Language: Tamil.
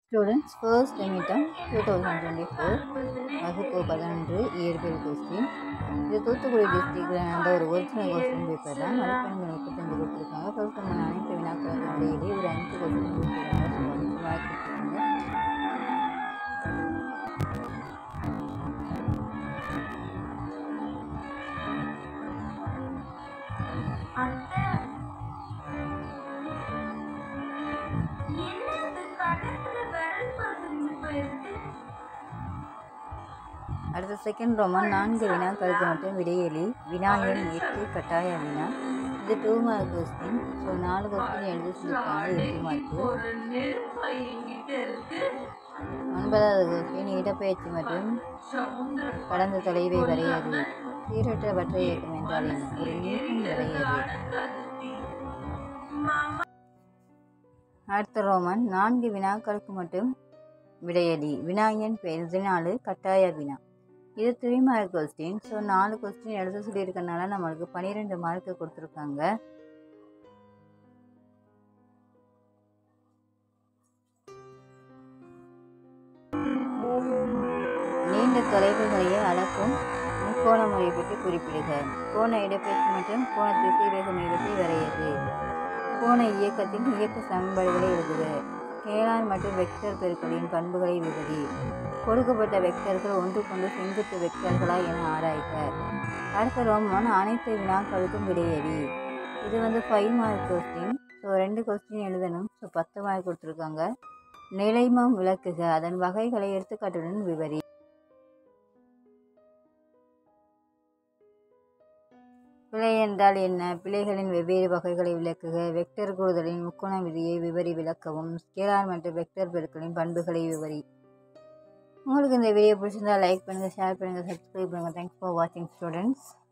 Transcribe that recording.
ஸ்டூடெண்ட்ஸ் ஃபர்ஸ்ட் நிமிட்டம் டூ தௌசண்ட் டுவெண்ட்டி ஃபோர் வகுப்பு பதினொன்று இயற்பியல் கொஸ்டின் இது தூத்துக்குடி டிஸ்ட்ரிக்டில் நடந்த ஒரு ஒரிஜினல் கொஸ்டின் பேப்பர் தான் மதிப்பெண்கள் முப்பத்தஞ்சு கொடுத்துருக்காங்க ஃபர்ஸ்ட் நம்ம அனைத்து வினாக்களுக்கு இடையிலே ஒரு அஞ்சு கொஸ்டின் கொடுத்துருக்காங்க ஸோ அஞ்சு மார்க் கொடுத்துருக்காங்க அடுத்த செகண்ட் ரோமன் நான்கு வினாக்களுக்கு மட்டும் விடையெளி வினா எண் எட்டு கட்டாய வினா இது டூ மார்க் கொஸ்டின் ஸோ நாலு கொஸ்டின் எழுதி சொல்லியிருக்காங்க எட்டு மார்க்கு ஒன்பதாவது கொஸ்டின் இடப்பெயர்ச்சி மற்றும் கடந்த தொலைவை வரையாது சீரற்ற வற்ற இயக்கம் என்றால் என்ன ஒரு நீக்கம் வரையாது அடுத்த ரோமன் நான்கு வினாக்களுக்கு மட்டும் விடையடி வினா எண் பதினாலு கட்டாய வினா இது த்ரீ மார்க் கொஸ்டின் ஸோ நாலு கொஸ்டின் எழுத சொல்லியிருக்கனால நம்மளுக்கு பன்னிரெண்டு மார்க்கு கொடுத்துருக்காங்க நீண்ட தொலைவுகளையே அளக்கும் முக்கோண முறை பற்றி குறிப்பிடுக கோண இடப்பெயர்ச்சி மற்றும் கோண திசைவேக மீதத்தை வரையது கோண இயக்கத்தின் இயக்க சமன்பாடுகளை எழுதுக ஸ்கேலார் மற்றும் வெக்டர் பெருக்களின் பண்புகளை விவரி கொடுக்கப்பட்ட வெக்டர்கள் ஒன்றுக்கொண்டு செங்குத்து வெக்டர்களா என ஆராய்க அடுத்த ரோமன் அனைத்து வினாக்களுக்கும் விடையடி இது வந்து ஃபைவ் மார்க் கொஸ்டின் ஸோ ரெண்டு கொஸ்டின் எழுதணும் ஸோ பத்து மார்க் கொடுத்துருக்காங்க நிலைமம் விளக்குக அதன் வகைகளை எடுத்துக்காட்டுடன் விவரி பிழை என்றால் என்ன பிழைகளின் வெவ்வேறு வகைகளை விளக்குக வெக்டர் கூறுதலின் முக்கோண விதியை விவரி விளக்கவும் ஸ்கேலார் மற்றும் வெக்டர் பெருக்களின் பண்புகளை விவரி உங்களுக்கு இந்த வீடியோ பிடிச்சிருந்தா லைக் பண்ணுங்கள் ஷேர் பண்ணுங்கள் சப்ஸ்கிரைப் பண்ணுங்கள் தேங்க்ஸ் ஃபார் வாட்சிங் ஸ்டூடெண்ட்ஸ்